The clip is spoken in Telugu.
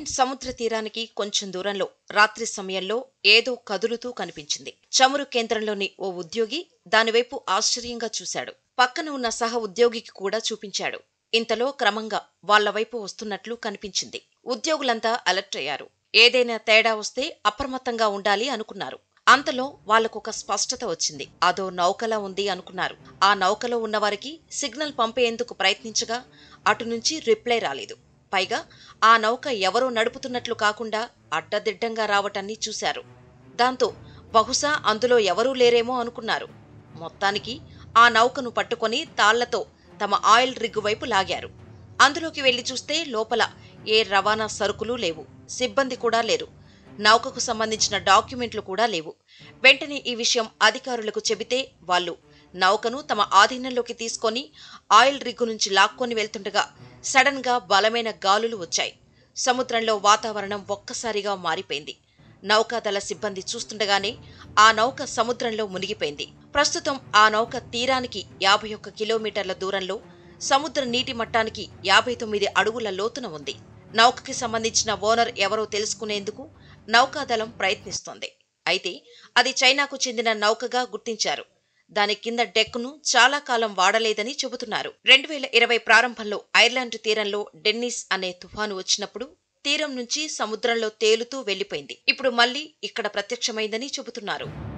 ఐర్లాండ్ సముద్ర తీరానికి కొంచెం దూరంలో రాత్రి సమయంలో ఏదో కదులుతూ కనిపించింది చమురు కేంద్రంలోని ఓ ఉద్యోగి దానివైపు ఆశ్చర్యంగా చూశాడు పక్కన ఉన్న సహ ఉద్యోగికి కూడా చూపించాడు ఇంతలో క్రమంగా వాళ్ల వైపు వస్తున్నట్లు కనిపించింది ఉద్యోగులంతా అలర్ట్ అయ్యారు ఏదైనా తేడా వస్తే అప్రమత్తంగా ఉండాలి అనుకున్నారు అంతలో వాళ్లకొక స్పష్టత వచ్చింది అదో నౌకలా ఉంది అనుకున్నారు ఆ నౌకలో ఉన్నవారికి సిగ్నల్ పంపేందుకు ప్రయత్నించగా అటు నుంచి రిప్లై రాలేదు పైగా ఆ నౌక ఎవరో నడుపుతున్నట్లు కాకుండా అడ్డదిడ్డంగా రావటాన్ని చూశారు దాంతో బహుశా అందులో ఎవరూ లేరేమో అనుకున్నారు మొత్తానికి ఆ నౌకను పట్టుకొని తాళ్లతో తమ ఆయిల్ రిగ్గు వైపు లాగారు అందులోకి వెళ్లి చూస్తే లోపల ఏ రవాణా సరుకులు లేవు సిబ్బంది కూడా లేరు నౌకకు సంబంధించిన డాక్యుమెంట్లు కూడా లేవు వెంటనే ఈ విషయం అధికారులకు చెబితే వాళ్ళు నౌకను తమ ఆధీనంలోకి తీసుకొని ఆయిల్ రిగ్గు నుంచి లాక్కొని వెళ్తుండగా సడన్ గా బలమైన గాలులు వచ్చాయి సముద్రంలో వాతావరణం ఒక్కసారిగా మారిపోయింది నౌకాదళ సిబ్బంది చూస్తుండగానే ఆ నౌక సముద్రంలో మునిగిపోయింది ప్రస్తుతం ఆ నౌక తీరానికి యాభై ఒక్క కిలోమీటర్ల దూరంలో సముద్ర నీటి మట్టానికి యాభై తొమ్మిది అడుగుల లోతున ఉంది నౌకకి సంబంధించిన ఓనర్ ఎవరో తెలుసుకునేందుకు నౌకాదళం ప్రయత్నిస్తోంది అయితే అది చైనాకు చెందిన నౌకగా గుర్తించారు దాని కింద డెక్కును చాలా కాలం వాడలేదని చెబుతున్నారు రెండు వేల ఇరవై ప్రారంభంలో ఐర్లాండ్ తీరంలో డెన్నిస్ అనే తుఫాను వచ్చినప్పుడు తీరం నుంచి సముద్రంలో తేలుతూ వెళ్లిపోయింది ఇప్పుడు మళ్లీ ఇక్కడ ప్రత్యక్షమైందని చెబుతున్నారు